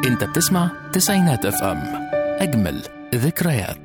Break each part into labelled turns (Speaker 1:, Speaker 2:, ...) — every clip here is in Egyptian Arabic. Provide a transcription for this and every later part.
Speaker 1: انت بتسمع تسعينات اف ام اجمل ذكريات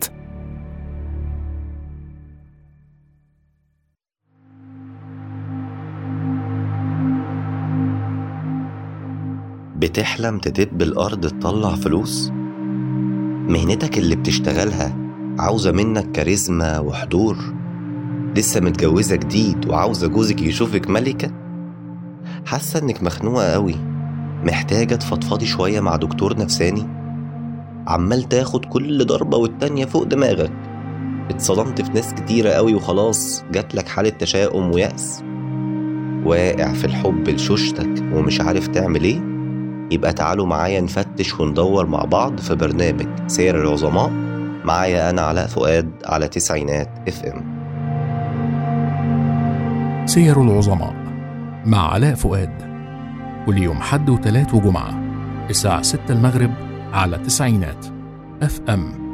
Speaker 2: بتحلم تدب الأرض تطلع فلوس؟ مهنتك اللي بتشتغلها عاوزة منك كاريزما وحضور لسه متجوزة جديد وعاوزة جوزك يشوفك ملكة؟ حاسة إنك مخنوقة قوي محتاجة تفضفضي شوية مع دكتور نفساني؟ عمال تاخد كل ضربة والتانية فوق دماغك اتصدمت في ناس كتيرة قوي وخلاص جاتلك حالة تشاؤم ويأس واقع في الحب لشوشتك ومش عارف تعمل ايه يبقى تعالوا معايا نفتش وندور مع بعض في برنامج سير العظماء معايا أنا علاء فؤاد على تسعينات اف ام
Speaker 1: سير العظماء مع علاء فؤاد كل يوم حد وتلات وجمعة الساعة 6 المغرب على تسعينات اف ام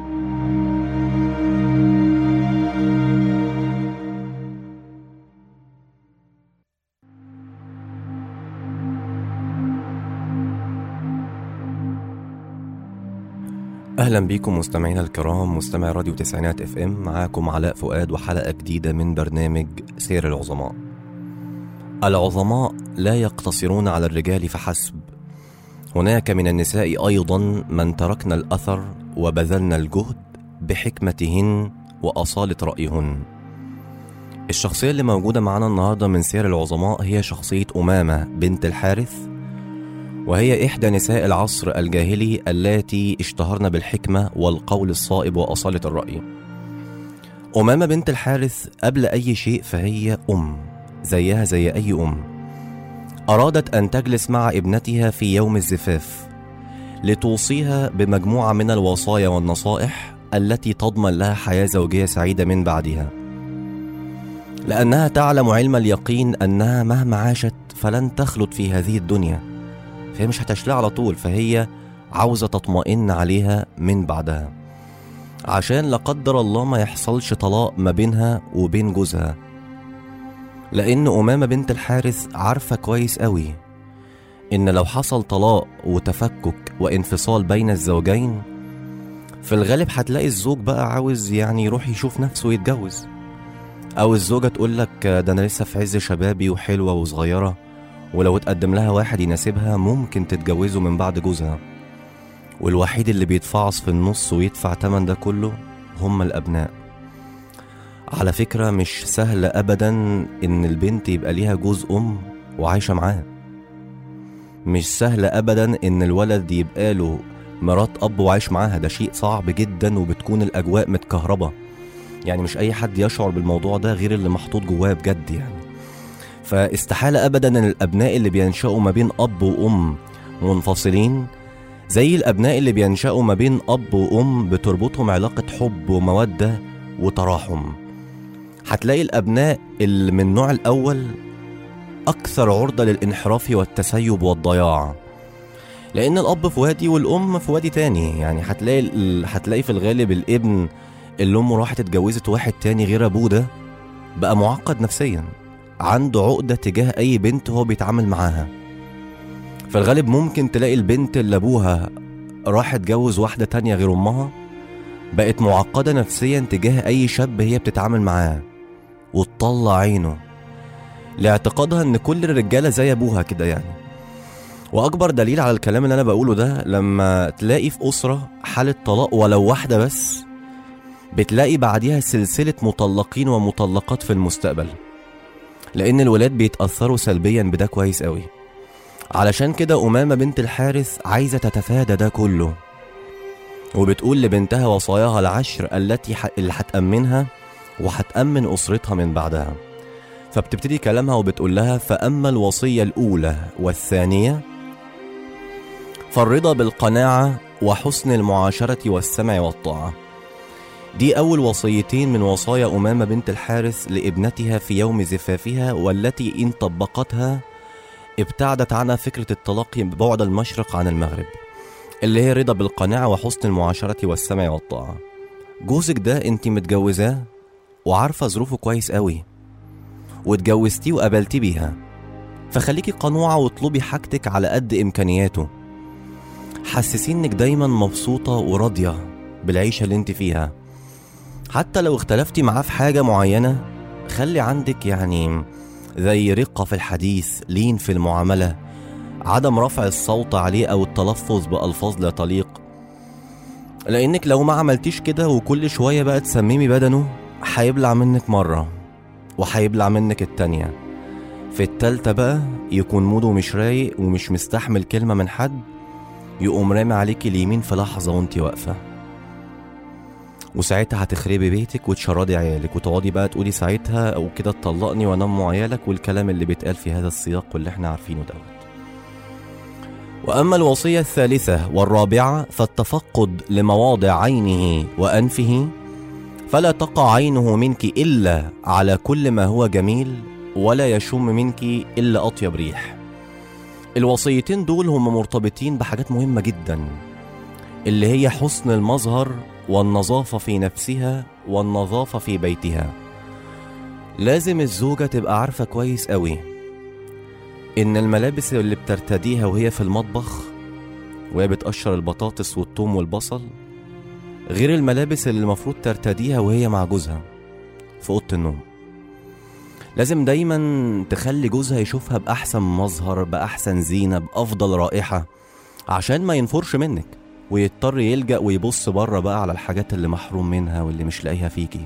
Speaker 2: أهلا بيكم مستمعينا الكرام مستمع راديو تسعينات اف ام معاكم علاء فؤاد وحلقة جديدة من برنامج سير العظماء العظماء لا يقتصرون على الرجال فحسب هناك من النساء أيضا من تركن الأثر وبذلن الجهد بحكمتهن وأصالة رأيهن الشخصية اللي موجودة معانا النهاردة من سير العظماء هي شخصية أمامة بنت الحارث وهي إحدى نساء العصر الجاهلي اللاتي اشتهرن بالحكمة والقول الصائب وأصالة الرأي أمامة بنت الحارث قبل أي شيء فهي أم زيها زي أي أم أرادت أن تجلس مع ابنتها في يوم الزفاف لتوصيها بمجموعة من الوصايا والنصائح التي تضمن لها حياة زوجية سعيدة من بعدها لأنها تعلم علم اليقين أنها مهما عاشت فلن تخلد في هذه الدنيا فهي مش هتشلها على طول فهي عاوزة تطمئن عليها من بعدها عشان لا قدر الله ما يحصلش طلاق ما بينها وبين جوزها لأن أمامة بنت الحارث عارفة كويس قوي إن لو حصل طلاق وتفكك وانفصال بين الزوجين في الغالب هتلاقي الزوج بقى عاوز يعني يروح يشوف نفسه ويتجوز أو الزوجة تقولك ده أنا لسه في عز شبابي وحلوة وصغيرة ولو اتقدم لها واحد يناسبها ممكن تتجوزه من بعد جوزها والوحيد اللي بيتفعص في النص ويدفع تمن ده كله هم الأبناء على فكرة مش سهل أبدا إن البنت يبقى ليها جوز أم وعايشة معاه مش سهل أبدا إن الولد يبقى له مرات أب وعايش معاها ده شيء صعب جدا وبتكون الأجواء متكهربة يعني مش أي حد يشعر بالموضوع ده غير اللي محطوط جواه بجد يعني فاستحالة أبدا أن الأبناء اللي بينشأوا ما بين أب وأم منفصلين زي الأبناء اللي بينشأوا ما بين أب وأم بتربطهم علاقة حب ومودة وتراحم هتلاقي الأبناء اللي من النوع الأول أكثر عرضة للانحراف والتسيب والضياع لأن الأب في وادي والأم في وادي تاني يعني هتلاقي ال- هتلاقي في الغالب الابن اللي أمه راحت اتجوزت واحد تاني غير أبوه ده بقى معقد نفسيا عنده عقدة تجاه أي بنت هو بيتعامل معاها في الغالب ممكن تلاقي البنت اللي أبوها راح اتجوز واحدة تانية غير أمها بقت معقدة نفسيا تجاه أي شاب هي بتتعامل معاه وتطلع عينه لاعتقادها إن كل الرجالة زي أبوها كده يعني وأكبر دليل على الكلام اللي أنا بقوله ده لما تلاقي في أسرة حالة طلاق ولو واحدة بس بتلاقي بعديها سلسلة مطلقين ومطلقات في المستقبل لأن الولاد بيتأثروا سلبيا بده كويس قوي علشان كده أمامة بنت الحارث عايزة تتفادى ده كله وبتقول لبنتها وصاياها العشر التي ح... اللي هتأمنها وهتأمن أسرتها من بعدها فبتبتدي كلامها وبتقول لها فأما الوصية الأولى والثانية فالرضا بالقناعة وحسن المعاشرة والسمع والطاعة دي أول وصيتين من وصايا أمامة بنت الحارث لابنتها في يوم زفافها والتي إن طبقتها ابتعدت عنها فكرة الطلاق بعد المشرق عن المغرب اللي هي رضا بالقناعة وحسن المعاشرة والسمع والطاعة جوزك ده انت متجوزاه وعارفة ظروفه كويس قوي واتجوزتيه وقبلتيه بيها فخليكي قنوعة واطلبي حاجتك على قد إمكانياته حسسيه انك دايما مبسوطة وراضية بالعيشة اللي انت فيها حتى لو اختلفتي معاه في حاجة معينة خلي عندك يعني زي رقة في الحديث لين في المعاملة عدم رفع الصوت عليه أو التلفظ بألفاظ لا تليق لأنك لو ما عملتيش كده وكل شوية بقى تسممي بدنه هيبلع منك مرة وهيبلع منك التانية في التالتة بقى يكون موده مش رايق ومش مستحمل كلمة من حد يقوم رامي عليكي اليمين في لحظة وانتي واقفة وساعتها هتخربي بيتك وتشردي عيالك وتقعدي بقى تقولي ساعتها او كده تطلقني وانام عيالك والكلام اللي بيتقال في هذا السياق واللي احنا عارفينه دوت واما الوصيه الثالثه والرابعه فالتفقد لمواضع عينه وانفه فلا تقع عينه منك الا على كل ما هو جميل ولا يشم منك الا اطيب ريح الوصيتين دول هم مرتبطين بحاجات مهمه جدا اللي هي حسن المظهر والنظافة في نفسها والنظافة في بيتها لازم الزوجة تبقى عارفة كويس قوي إن الملابس اللي بترتديها وهي في المطبخ وهي بتقشر البطاطس والثوم والبصل غير الملابس اللي المفروض ترتديها وهي مع جوزها في أوضة النوم لازم دايما تخلي جوزها يشوفها بأحسن مظهر بأحسن زينة بأفضل رائحة عشان ما ينفرش منك ويضطر يلجأ ويبص بره بقى على الحاجات اللي محروم منها واللي مش لاقيها فيكي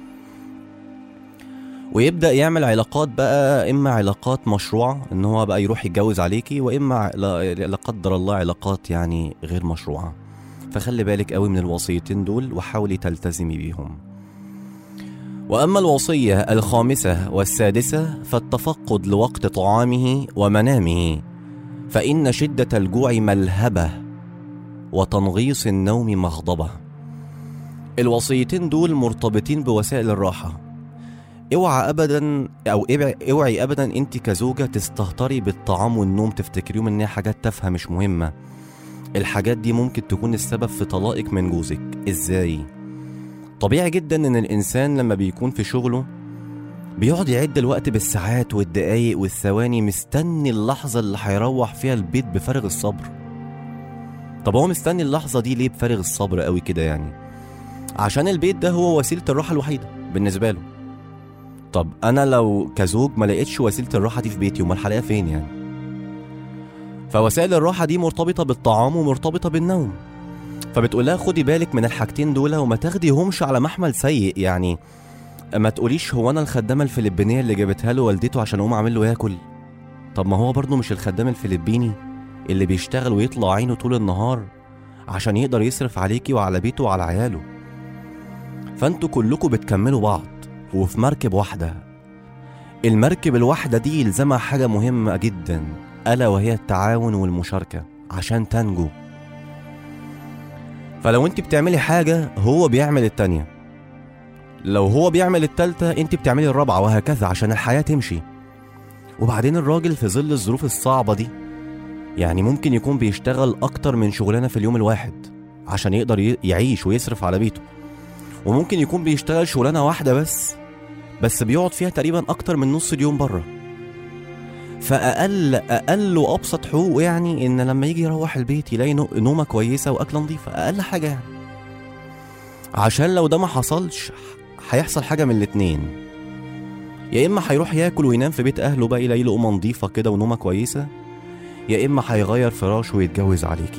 Speaker 2: ويبدأ يعمل علاقات بقى إما علاقات مشروعة إن هو بقى يروح يتجوز عليكي وإما لا لا قدر الله علاقات يعني غير مشروعة فخلي بالك قوي من الوصيتين دول وحاولي تلتزمي بيهم وأما الوصية الخامسة والسادسة فالتفقد لوقت طعامه ومنامه فإن شدة الجوع ملهبة وتنغيص النوم مغضبة الوصيتين دول مرتبطين بوسائل الراحة اوعى ابدا او اوعي, اوعي ابدا انت كزوجة تستهتري بالطعام والنوم تفتكريهم انها حاجات تافهة مش مهمة الحاجات دي ممكن تكون السبب في طلاقك من جوزك ازاي طبيعي جدا ان الانسان لما بيكون في شغله بيقعد يعد الوقت بالساعات والدقايق والثواني مستني اللحظة اللي هيروح فيها البيت بفارغ الصبر طب هو مستني اللحظة دي ليه بفارغ الصبر قوي كده يعني عشان البيت ده هو وسيلة الراحة الوحيدة بالنسبة له طب أنا لو كزوج ما لقيتش وسيلة الراحة دي في بيتي أمال هلاقيها فين يعني فوسائل الراحة دي مرتبطة بالطعام ومرتبطة بالنوم فبتقول لها خدي بالك من الحاجتين دول وما تاخديهمش على محمل سيء يعني ما تقوليش هو انا الخدامه الفلبينيه اللي جابتها له والدته عشان اقوم اعمل له ياكل طب ما هو برضه مش الخدام الفلبيني اللي بيشتغل ويطلع عينه طول النهار عشان يقدر يصرف عليكي وعلى بيته وعلى عياله فانتوا كلكم بتكملوا بعض وفي مركب واحدة المركب الواحدة دي يلزمها حاجة مهمة جدا ألا وهي التعاون والمشاركة عشان تنجو فلو انت بتعملي حاجة هو بيعمل التانية لو هو بيعمل التالتة انت بتعملي الرابعة وهكذا عشان الحياة تمشي وبعدين الراجل في ظل الظروف الصعبة دي يعني ممكن يكون بيشتغل أكتر من شغلانة في اليوم الواحد عشان يقدر ي- يعيش ويصرف على بيته وممكن يكون بيشتغل شغلانة واحدة بس بس بيقعد فيها تقريبا أكتر من نص اليوم بره فأقل أقل وأبسط حقوق يعني إن لما يجي يروح البيت يلاقي نو- نومة كويسة وأكلة نظيفة أقل حاجة يعني عشان لو ده ما حصلش هيحصل حاجة من الاتنين يا إما هيروح ياكل وينام في بيت أهله بقى يلاقي له قمة نظيفة كده ونومة كويسة يا إما هيغير فراشه ويتجوز عليكي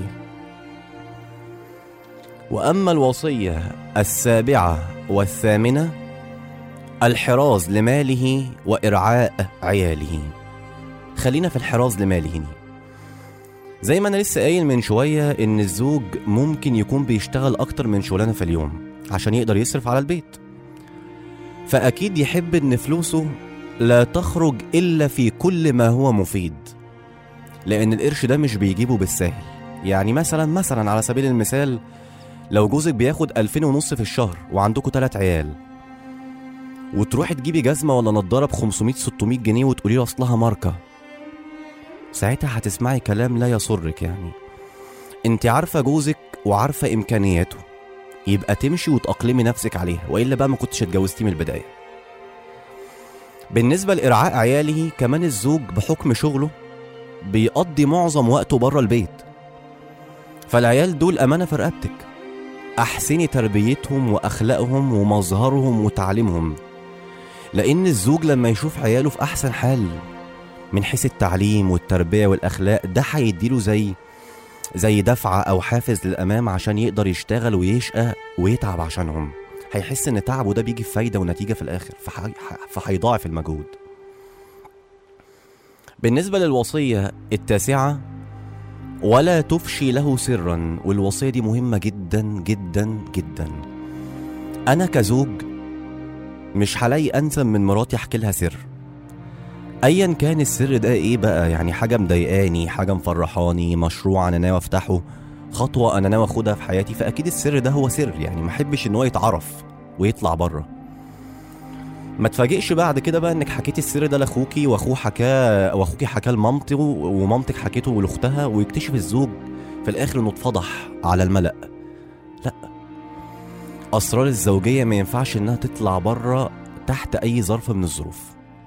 Speaker 2: وأما الوصية السابعة والثامنة الحراز لماله وإرعاء عياله خلينا في الحراز لماله دي. زي ما أنا لسه قايل من شوية إن الزوج ممكن يكون بيشتغل أكتر من شغلانة في اليوم عشان يقدر يصرف على البيت فأكيد يحب إن فلوسه لا تخرج إلا في كل ما هو مفيد لأن القرش ده مش بيجيبه بالسهل يعني مثلا مثلا على سبيل المثال لو جوزك بياخد ألفين ونص في الشهر وعندكوا تلات عيال وتروحي تجيبي جزمة ولا نضارة ب 500 600 جنيه وتقولي له أصلها ماركة ساعتها هتسمعي كلام لا يسرك يعني انت عارفة جوزك وعارفة إمكانياته يبقى تمشي وتأقلمي نفسك عليها وإلا بقى ما كنتش اتجوزتيه من البداية بالنسبة لإرعاء عياله كمان الزوج بحكم شغله بيقضي معظم وقته بره البيت فالعيال دول أمانة في رقبتك أحسني تربيتهم وأخلاقهم ومظهرهم وتعليمهم لأن الزوج لما يشوف عياله في أحسن حال من حيث التعليم والتربية والأخلاق ده هيديله زي زي دفعة أو حافز للأمام عشان يقدر يشتغل ويشقى ويتعب عشانهم هيحس إن تعبه ده بيجي بفايدة ونتيجة في الآخر فحي- فهيضاعف المجهود بالنسبة للوصية التاسعة ولا تفشي له سرا والوصية دي مهمة جدا جدا جدا أنا كزوج مش هلاقي أنسب من مراتي أحكي لها سر ايا كان السر ده ايه بقى يعني حاجه مضايقاني حاجه مفرحاني مشروع انا ناوي افتحه خطوه انا ناوي اخدها في حياتي فاكيد السر ده هو سر يعني ما احبش ان هو يتعرف ويطلع بره ما تفاجئش بعد كده بقى انك حكيتي السر ده لاخوكي واخوه حكاه واخوكي حكاه لمامته ومامتك حكيته لاختها ويكتشف الزوج في الاخر انه اتفضح على الملأ لا اسرار الزوجيه ما ينفعش انها تطلع بره تحت اي ظرف من الظروف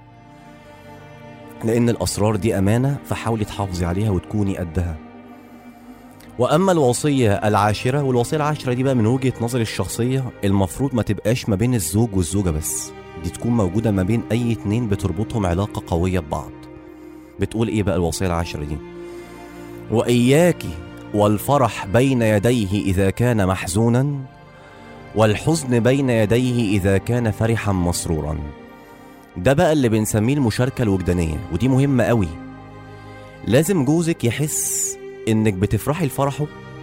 Speaker 2: لأن الأسرار دي أمانة فحاولي تحافظي عليها وتكوني قدها وأما الوصية العاشرة والوصية العاشرة دي بقى من وجهة نظري الشخصية المفروض ما تبقاش ما بين الزوج والزوجة بس دي تكون موجودة ما بين أي اتنين بتربطهم علاقة قوية ببعض بتقول إيه بقى الوصية العاشرة دي وإياك والفرح بين يديه إذا كان محزونا والحزن بين يديه إذا كان فرحا مسرورا ده بقى اللي بنسميه المشاركة الوجدانية ودي مهمة قوي لازم جوزك يحس انك بتفرحي لفرحه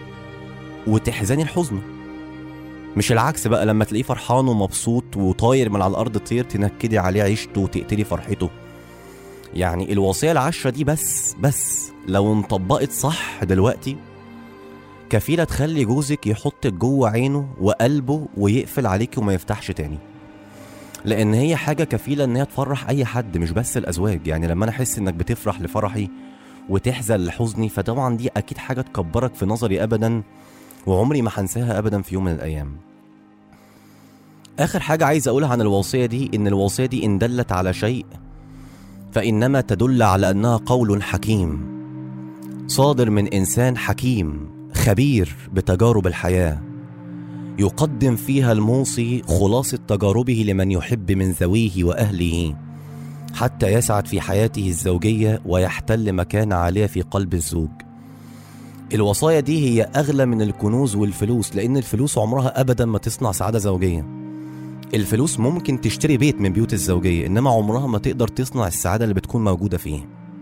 Speaker 2: وتحزني لحزنه مش العكس بقى لما تلاقيه فرحان ومبسوط وطاير من على الارض طير تنكدي عليه عيشته وتقتلي فرحته يعني الوصية العشرة دي بس بس لو انطبقت صح دلوقتي كفيلة تخلي جوزك يحطك جوه عينه وقلبه ويقفل عليك وما يفتحش تاني لان هي حاجه كفيله ان هي تفرح اي حد مش بس الازواج يعني لما انا احس انك بتفرح لفرحي وتحزن لحزني فطبعا دي اكيد حاجه تكبرك في نظري ابدا وعمري ما هنساها ابدا في يوم من الايام اخر حاجه عايز اقولها عن الوصيه دي ان الوصيه دي ان دلت على شيء فانما تدل على انها قول حكيم صادر من انسان حكيم خبير بتجارب الحياه يقدم فيها الموصي خلاصة تجاربه لمن يحب من ذويه وأهله حتى يسعد في حياته الزوجية ويحتل مكانة عالية في قلب الزوج الوصايا دي هي أغلى من الكنوز والفلوس لأن الفلوس عمرها أبدا ما تصنع سعادة زوجية الفلوس ممكن تشتري بيت من بيوت الزوجية إنما عمرها ما تقدر تصنع السعادة اللي بتكون موجودة فيه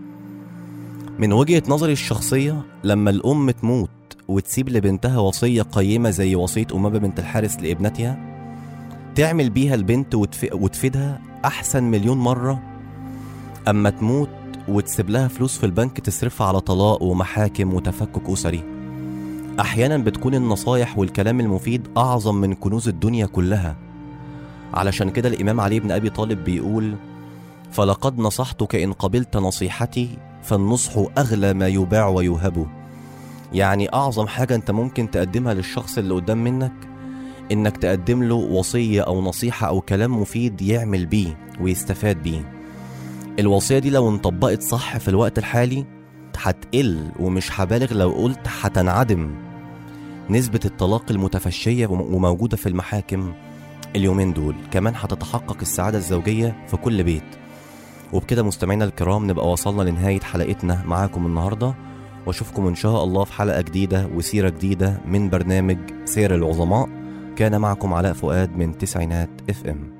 Speaker 2: من وجهة نظري الشخصية لما الأم تموت وتسيب لبنتها وصية قيمة زي وصية أمامة بنت الحارس لابنتها تعمل بيها البنت وتف... وتفيدها أحسن مليون مرة أما تموت وتسيب لها فلوس في البنك تصرفها على طلاق ومحاكم وتفكك أسري أحيانا بتكون النصايح والكلام المفيد أعظم من كنوز الدنيا كلها علشان كده الإمام علي بن أبي طالب بيقول فلقد نصحتك إن قبلت نصيحتي فالنصح أغلى ما يباع ويهب يعني أعظم حاجة أنت ممكن تقدمها للشخص اللي قدام منك إنك تقدم له وصية أو نصيحة أو كلام مفيد يعمل بيه ويستفاد بيه الوصية دي لو انطبقت صح في الوقت الحالي هتقل ومش هبالغ لو قلت هتنعدم نسبة الطلاق المتفشية وموجودة في المحاكم اليومين دول كمان هتتحقق السعادة الزوجية في كل بيت وبكده مستمعينا الكرام نبقى وصلنا لنهاية حلقتنا معاكم النهاردة واشوفكم ان شاء الله في حلقة جديدة وسيرة جديدة من برنامج سير العظماء كان معكم علاء فؤاد من تسعينات اف ام